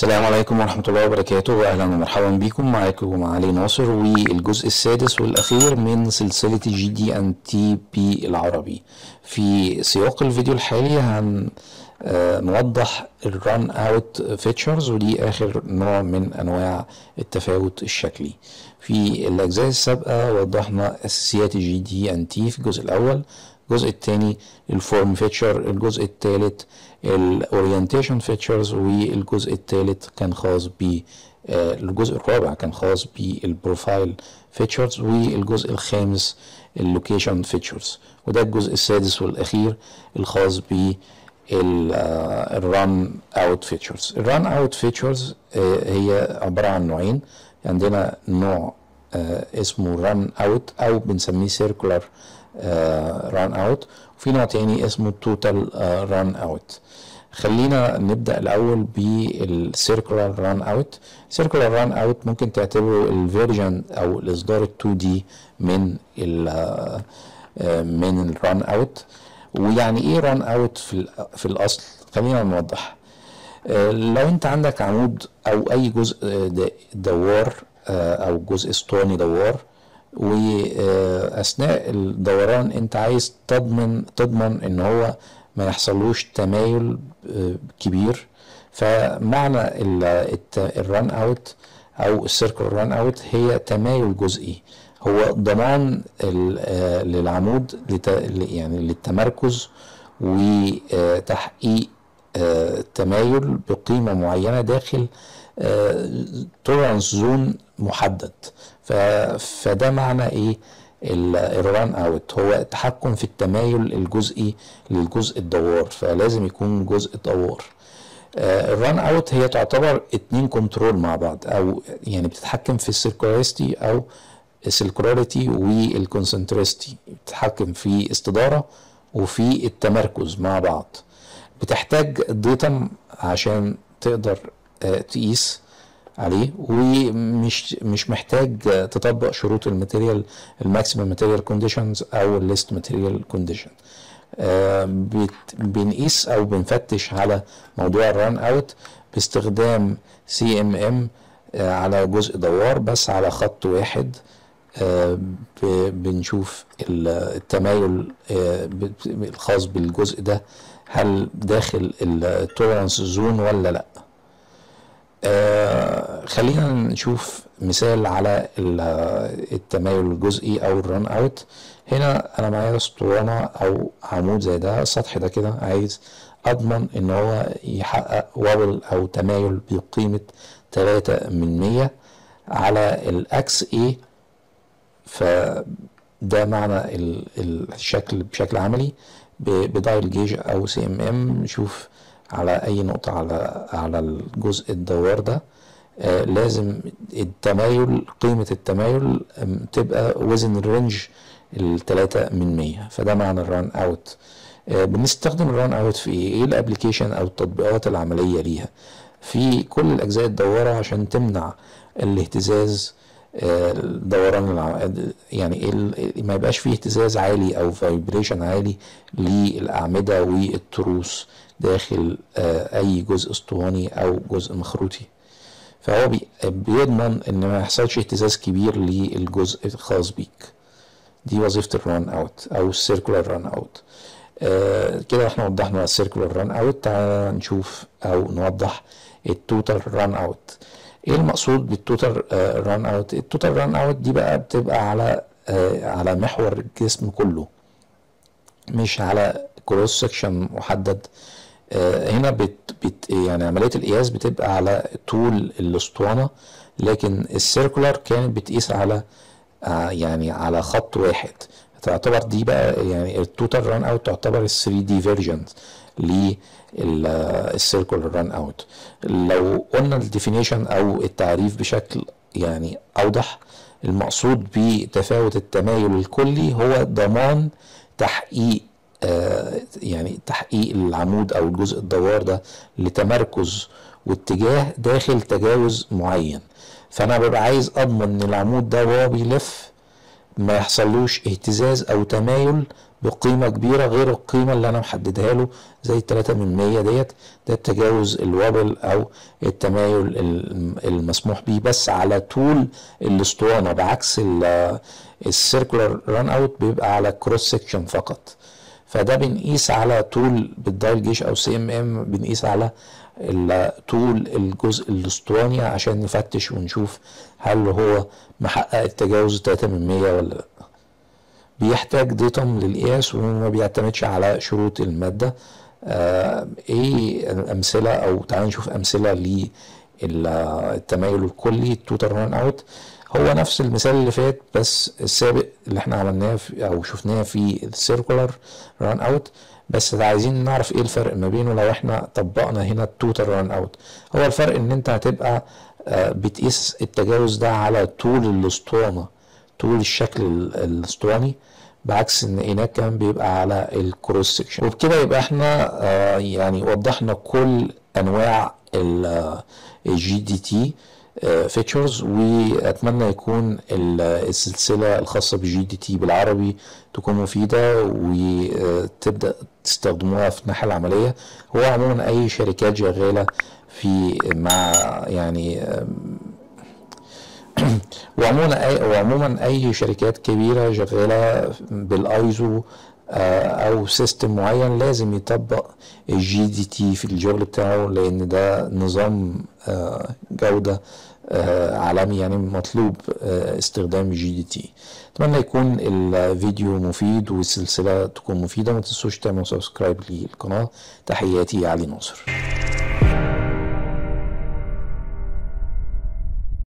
السلام عليكم ورحمة الله وبركاته وأهلا ومرحبا بكم معاكم علي ناصر والجزء السادس والأخير من سلسلة جي دي أن تي بي العربي في سياق الفيديو الحالي هنوضح الران اوت فيتشرز ودي آخر نوع من أنواع التفاوت الشكلي في الأجزاء السابقة وضحنا أساسيات جي دي أن تي في الجزء الأول الجزء الثاني الفورم فيتشر الجزء الثالث الاورينتيشن فيتشرز والجزء الثالث كان خاص ب الجزء الرابع كان خاص بالبروفايل فيتشرز والجزء الخامس اللوكيشن فيتشرز وده الجزء السادس والاخير الخاص ب الران اوت فيتشرز الران اوت فيتشرز هي عباره عن نوعين عندنا نوع اسمه ران اوت او بنسميه سيركولار ران اوت وفي نوع تاني اسمه توتال ران اوت خلينا نبدا الاول بالسيركولار ران اوت سيركولار ران اوت ممكن تعتبره الفيرجن او الاصدار ال 2 دي من ال من الران اوت ويعني ايه ران اوت في في الاصل خلينا نوضح لو انت عندك عمود او اي جزء دوار او جزء اسطواني دوار واثناء الدوران انت عايز تضمن تضمن ان هو ما يحصلوش تمايل كبير فمعنى الران اوت او السيركل ران اوت هي تمايل جزئي هو ضمان للعمود يعني للتمركز وتحقيق تمايل بقيمة معينة داخل تولرانس زون محدد فده معنى ايه الران اوت هو التحكم في التمايل الجزئي للجزء الدوار فلازم يكون جزء دوار الران اوت هي تعتبر اتنين كنترول مع بعض او يعني بتتحكم في السيركولاريتي او السيركولاريتي والكونسنتريستي بتتحكم في استداره وفي التمركز مع بعض بتحتاج ديتا عشان تقدر تقيس عليه ومش مش محتاج تطبق شروط الماتيريال الماكسيمم ماتيريال كونديشنز او الليست ماتيريال كونديشن بنقيس او بنفتش على موضوع الران اوت باستخدام سي ام ام على جزء دوار بس على خط واحد بنشوف التمايل الخاص بالجزء ده هل داخل التولرانس زون ولا لا آه خلينا نشوف مثال على التمايل الجزئي او الران اوت هنا انا معايا اسطوانه او عمود زي ده السطح ده كده عايز اضمن ان هو يحقق وابل او تمايل بقيمه 3 من 100 على الاكس اي فده معنى الشكل بشكل عملي بدايل جيج او سي ام ام نشوف على اي نقطة على على الجزء الدوار ده آه لازم التمايل قيمة التمايل تبقى وزن الرينج التلاتة من مية فده معنى الران اوت آه بنستخدم الران اوت في ايه؟ ايه الابلكيشن او التطبيقات العملية ليها في كل الاجزاء الدوارة عشان تمنع الاهتزاز آه دوران يعني ما يبقاش فيه اهتزاز عالي او فايبريشن عالي للاعمده والتروس داخل اي جزء اسطواني او جزء مخروطي فهو بيضمن ان ما يحصلش اهتزاز كبير للجزء الخاص بيك دي وظيفه الران اوت او السيركولار ران اوت كده احنا وضحنا السيركولار ران اوت تعالى نشوف او نوضح التوتال ران اوت ايه المقصود بالتوتال ران اوت التوتال ران اوت دي بقى بتبقى على على محور الجسم كله مش على كروس سكشن محدد هنا بت بت يعني عمليه القياس بتبقى على طول الاسطوانه لكن السيركولار كانت بتقيس على يعني على خط واحد تعتبر دي بقى يعني التوتال ران اوت تعتبر ال 3 دي فيرجن للسيركولار ران اوت لو قلنا الديفينيشن او التعريف بشكل يعني اوضح المقصود بتفاوت التمايل الكلي هو ضمان تحقيق آه يعني تحقيق العمود او الجزء الدوار ده لتمركز واتجاه داخل تجاوز معين فانا ببقى عايز اضمن ان العمود ده وهو بيلف ما يحصلوش اهتزاز او تمايل بقيمة كبيرة غير القيمة اللي أنا محددها له زي التلاتة من مية ديت ده التجاوز الوابل أو التمايل المسموح به بس على طول الاسطوانة بعكس السيركولار ران اوت بيبقى على كروس سكشن فقط فده بنقيس على طول بالدايل جيش او سي ام ام بنقيس على طول الجزء الاسطواني عشان نفتش ونشوف هل هو محقق التجاوز 3 من 100 ولا لا بيحتاج ديتم للقياس وما بيعتمدش على شروط المادة آه ايه الامثلة او تعالوا نشوف امثلة للتمايل الكلي التوتال ران اوت هو نفس المثال اللي فات بس السابق اللي احنا عملناه في او شفناه في السيركولار ران اوت بس عايزين نعرف ايه الفرق ما بينه لو احنا طبقنا هنا التوتال ران اوت هو الفرق ان انت هتبقى آه بتقيس التجاوز ده على طول الاسطوانه طول الشكل الاسطواني بعكس ان هناك كمان بيبقى على الكروس سكشن وبكده يبقى احنا آه يعني وضحنا كل انواع الجي دي تي فيتشرز واتمنى يكون السلسله الخاصه بالجي دي تي بالعربي تكون مفيده وتبدا تستخدموها في الناحيه العمليه هو عموما اي شركات شغاله في مع يعني وعموما اي وعموما اي شركات كبيره شغاله بالايزو او سيستم معين لازم يطبق الجي دي تي في الشغل بتاعه لان ده نظام جوده عالمي يعني مطلوب استخدام الجي دي تي اتمنى يكون الفيديو مفيد والسلسله تكون مفيده ما تنسوش تعملوا سبسكرايب للقناه تحياتي علي ناصر